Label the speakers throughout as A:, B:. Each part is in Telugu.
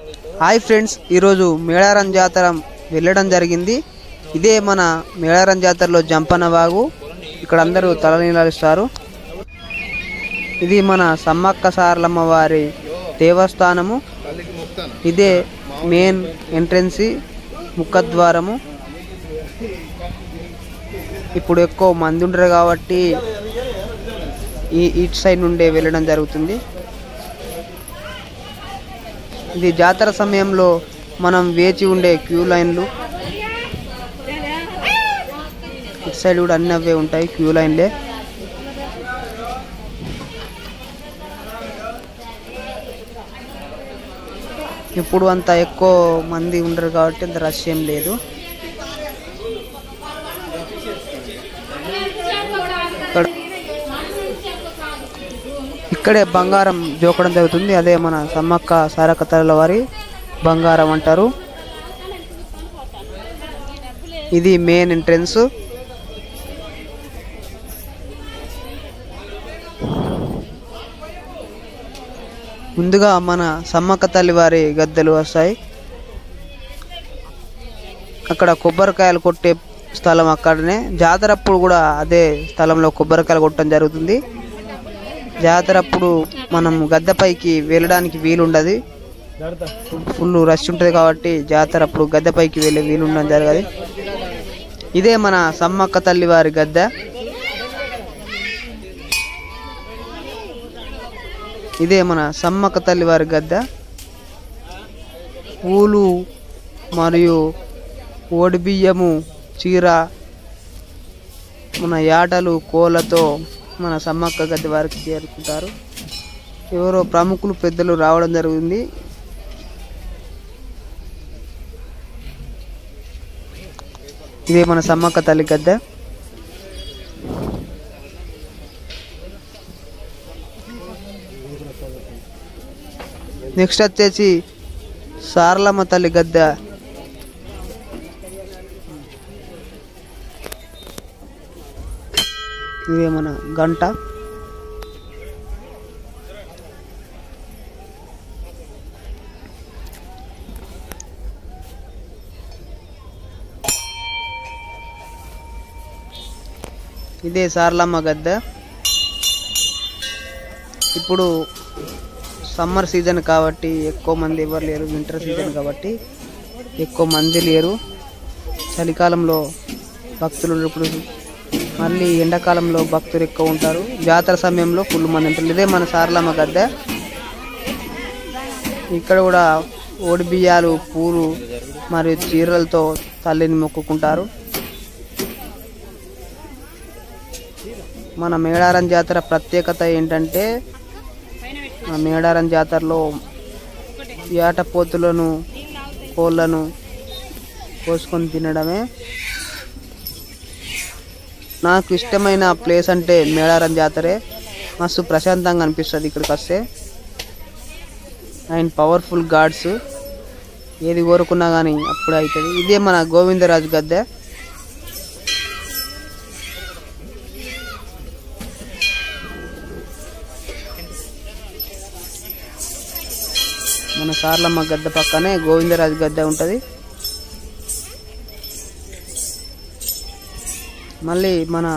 A: హాయ్ ఫ్రెండ్స్ ఈరోజు మేడారం జాతర వెళ్ళడం జరిగింది ఇదే మన మేడారం జాతరలో జంపన్న వాగు ఇక్కడ అందరూ తలనీలాలిస్తారు ఇది మన సమ్మక్క సారలమ్మ వారి దేవస్థానము ఇదే మెయిన్ ఎంట్రన్సీ ముఖద్వారము ఇప్పుడు ఎక్కువ మంది ఉండరు కాబట్టి ఈ ఇటు సైడ్ నుండే వెళ్ళడం జరుగుతుంది ఇది జాతర సమయంలో మనం వేచి ఉండే క్యూ లైన్లు ఇటు సైడ్ కూడా అన్ని అవే ఉంటాయి క్యూ లైన్లే ఇప్పుడు అంత ఎక్కువ మంది ఉండరు కాబట్టి అంత రష్ ఏం లేదు ఇక్కడ ఇక్కడే బంగారం జోకడం జరుగుతుంది అదే మన సమ్మక్క సారక్క తల్లుల వారి బంగారం అంటారు ఇది మెయిన్ ఎంట్రన్స్ ముందుగా మన సమ్మక్క తల్లి వారి గద్దెలు వస్తాయి అక్కడ కొబ్బరికాయలు కొట్టే స్థలం అక్కడనే జాతర అప్పుడు కూడా అదే స్థలంలో కొబ్బరికాయలు కొట్టడం జరుగుతుంది జాతర అప్పుడు మనం గద్దెపైకి వెళ్ళడానికి వీలుండదు ఫుల్ రష్ ఉంటుంది కాబట్టి జాతర అప్పుడు గద్దెపైకి వెళ్ళే వీలు ఉండడం జరగదు ఇదే మన సమ్మక్క తల్లి వారి గద్దె ఇదే మన సమ్మక్క తల్లి వారి గద్దె పూలు మరియు ఓడి బియ్యము చీర మన యాటలు కోళ్ళతో మన సమ్మక్క గద్దె వారికి చేరుకుంటారు ఎవరో ప్రముఖులు పెద్దలు రావడం జరిగింది ఇదే మన సమ్మక్క తల్లి గద్దె నెక్స్ట్ వచ్చేసి సారలమ్మ తల్లి గద్దె ఇదే మన గంట ఇదే సారలమ్మ గద్దె ఇప్పుడు సమ్మర్ సీజన్ కాబట్టి ఎక్కువ మంది ఎవరు లేరు వింటర్ సీజన్ కాబట్టి ఎక్కువ మంది లేరు చలికాలంలో భక్తులు ఇప్పుడు మళ్ళీ ఎండాకాలంలో భక్తులు ఎక్కువ ఉంటారు జాతర సమయంలో ఫుల్ మంది ఉంటారు ఇదే మన సారలమ్మ గద్దె ఇక్కడ కూడా ఓడి బియ్యాలు పూలు మరియు చీరలతో తల్లిని మొక్కుకుంటారు మన మేడారం జాతర ప్రత్యేకత ఏంటంటే మన మేడారం జాతరలో ఏటపోతులను కోళ్ళను కోసుకొని తినడమే నాకు ఇష్టమైన ప్లేస్ అంటే మేడారం జాతరే మస్తు ప్రశాంతంగా అనిపిస్తుంది ఇక్కడికి వస్తే అండ్ పవర్ఫుల్ గాడ్స్ ఏది కోరుకున్నా కానీ అప్పుడు అవుతుంది ఇదే మన గోవిందరాజు గద్దె మన సార్లమ్మ గద్దె పక్కనే గోవిందరాజు గద్దె ఉంటుంది మళ్ళీ మన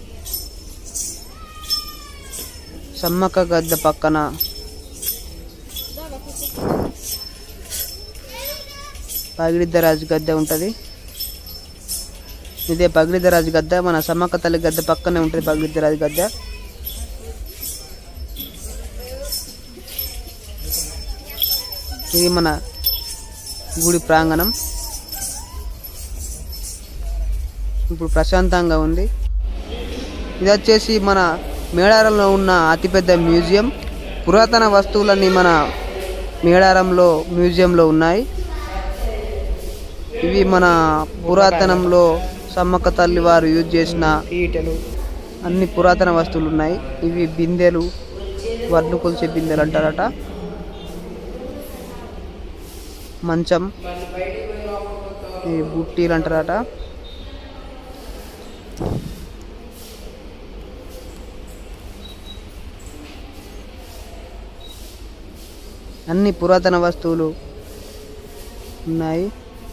A: సమ్మక్క గద్దె పక్కన పగిడిద్దరాజు గద్దె ఉంటుంది ఇదే పగిడిద్దరాజు గద్దె మన సమ్మక్క తల్లి గద్దె పక్కనే ఉంటుంది పగిడిద్దరాజు గద్దె ఇది మన గుడి ప్రాంగణం ఇప్పుడు ప్రశాంతంగా ఉంది ఇది వచ్చేసి మన మేడారంలో ఉన్న అతిపెద్ద మ్యూజియం పురాతన వస్తువులన్నీ మన మేడారంలో మ్యూజియంలో ఉన్నాయి ఇవి మన పురాతనంలో సమ్మక్క తల్లి వారు యూజ్ చేసిన ఈటలు అన్ని పురాతన వస్తువులు ఉన్నాయి ఇవి బిందెలు వడ్లు కొలిచే బిందెలు అంటారట మంచం ఈ బుట్టీలు అంటారట అన్ని పురాతన వస్తువులు ఉన్నాయి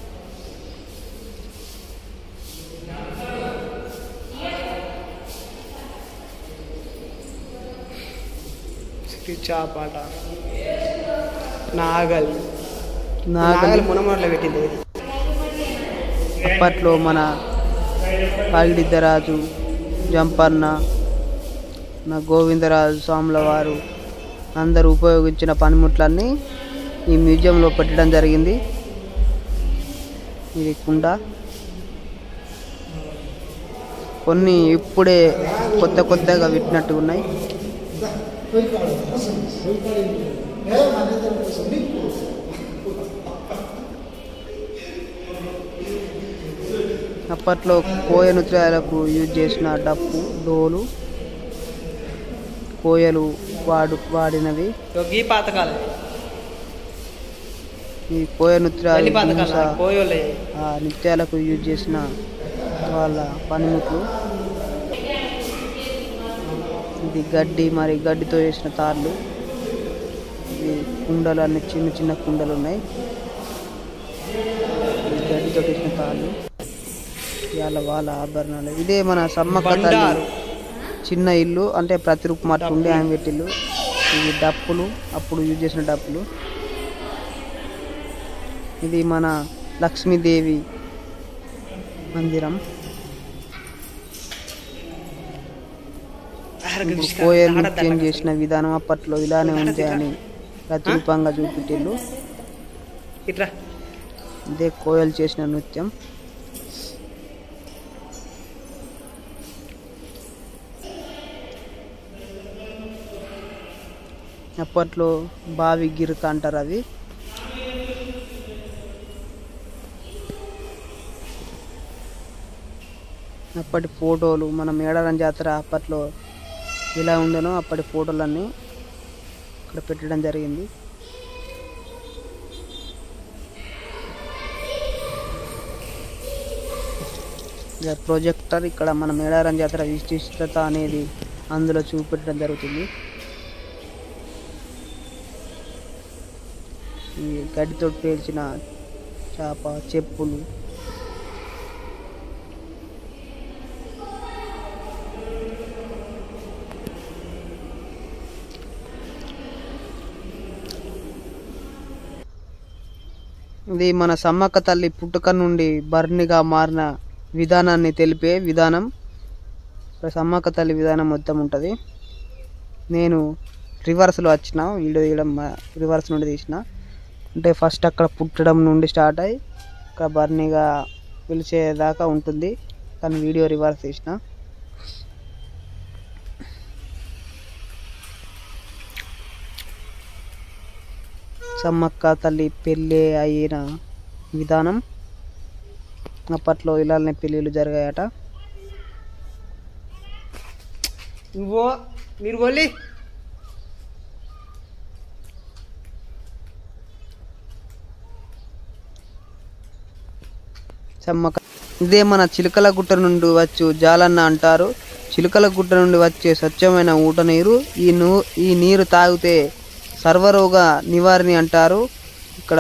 B: శ్రీ చాపాట నాగల్
A: నాగలి
B: నాగల్ మునమరలో పెట్టింది ఇది.
A: అప్పట్లో మన పాగిడిద్దరాజు జంపన్న నా గోవిందరాజు స్వాముల వారు అందరూ ఉపయోగించిన పనిముట్లన్నీ ఈ మ్యూజియంలో పెట్టడం జరిగింది ఇది కుండ కొన్ని ఇప్పుడే కొత్త కొత్తగా పెట్టినట్టు ఉన్నాయి అప్పట్లో కోయ నృత్యాలకు యూజ్ చేసిన డప్పు డోలు కోయలు వాడు వాడినవి
B: ఇగో గీ పాతకాలం
A: ఈ కోయ నృత్యాలు
B: తల్లి పాతకాలం
A: బహుశా
B: కోయోలే
A: ఆ నృత్యాలకు యూజ్ చేసిన వాళ్ళ పనిముట్లు ఇది గడ్డి మరి గడ్డితో చేసిన తాళ్ళు ఇది కుండలు అన్ని చిన్న చిన్న కుండలు ఉన్నాయి ఇది గడ్డితో చేసిన తాళ్ళు ఇవాళ వాళ్ళ ఆభరణాలు ఇదే మన సమ్మక్క తల్లి
B: బండారు.
A: చిన్న ఇల్లు అంటే ప్రతి రూపం అట్లా ఉండే ఆమె పెట్టిల్లు ఇవి డప్పులు అప్పుడు యూజ్ చేసిన డప్పులు ఇది మన లక్ష్మీదేవి మందిరం ఇప్పుడు కోయలు నృత్యం చేసిన విధానం అప్పట్లో ఇలానే ఉంది అని ప్రతిరూపంగా చూపెట్టిల్లు
B: ఇట్లా
A: ఇదే కోయలు చేసిన నృత్యం అప్పట్లో బావి గిరక అంటారు అవి అప్పటి ఫోటోలు మన మేడారం జాతర అప్పట్లో ఎలా ఉండేనో అప్పటి ఫోటోలన్నీ ఇక్కడ పెట్టడం జరిగింది ఇక ప్రొజెక్టర్ ఇక్కడ మన మేడారం జాతర విశిష్టత అనేది అందులో చూపెట్టడం జరుగుతుంది ఈ గడ్డితో పేల్చిన చేప చెప్పులు ఇది మన సమ్మక్క తల్లి పుట్టుక నుండి బర్నిగా మారిన విధానాన్ని తెలిపే విధానం ఇక్కడ సమ్మక్క తల్లి విధానం మొత్తం ఉంటుంది నేను రివర్స్లో వచ్చిన వీడియో తీయడం మ- రివర్స్ నుండి తీసిన అంటే ఫస్ట్ అక్కడ పుట్టడం నుండి స్టార్ట్ అయ్యి ఇక్కడ బర్నీగా పిలిచేదాకా ఉంటుంది కానీ వీడియో రివర్స్ తీసిన సమ్మక్క తల్లి పెళ్ళి అయిన విధానం అప్పట్లో ఇలానే పెళ్ళిళ్ళు జరిగాయట
B: నువ్వు మీరు పోలి
A: సమ్మక్క ఇదే మన చిలుకల గుట్ట నుండి వచ్చు జాలన్న అంటారు చిలుకల గుట్ట నుండి వచ్చే స్వచ్ఛమైన ఊట నీరు ఈ నూ ఈ నీరు తాగితే సర్వరోగ నివారణి అంటారు ఇక్కడ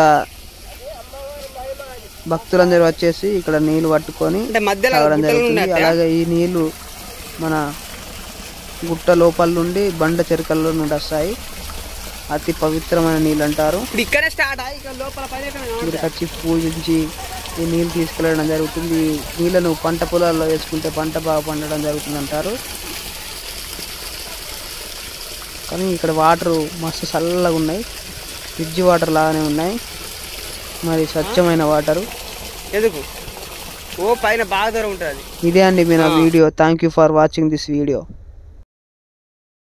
A: భక్తులందరూ వచ్చేసి ఇక్కడ నీళ్లు పట్టుకొని
B: అంటే మధ్యలో
A: తాగడం
B: గుట్టలు
A: జరుగుతుంది
B: ఉన్నట్ట?
A: అలాగే ఈ నీళ్లు మన గుట్ట లోపల నుండి బండ చెరుకల్లో నుండి వస్తాయి అతి పవిత్రమైన నీళ్ళు అంటారు
B: ఇప్పుడు ఇక్కడే స్టార్ట్ ఇక్కడ లోపల పని
A: ఇక్కడికి వచ్చి పూజించి ఈ నీళ్ళు తీసుకెళ్ళడం జరుగుతుంది ఈ నీళ్ళను పంట పొలాల్లో వేసుకుంటే పంట బాగా పండడం జరుగుతుంది అంటారు కానీ ఇక్కడ వాటర్ మస్తు చల్లగా ఉన్నాయి ఫ్రిడ్జ్ వాటర్ లాగానే ఉన్నాయి మరి స్వచ్ఛమైన వాటరు
B: ఎందుకు ఓ పైన బాగా దూరం ఉంటుంది
A: ఇదే అండి మీ నా video thank you for watching this video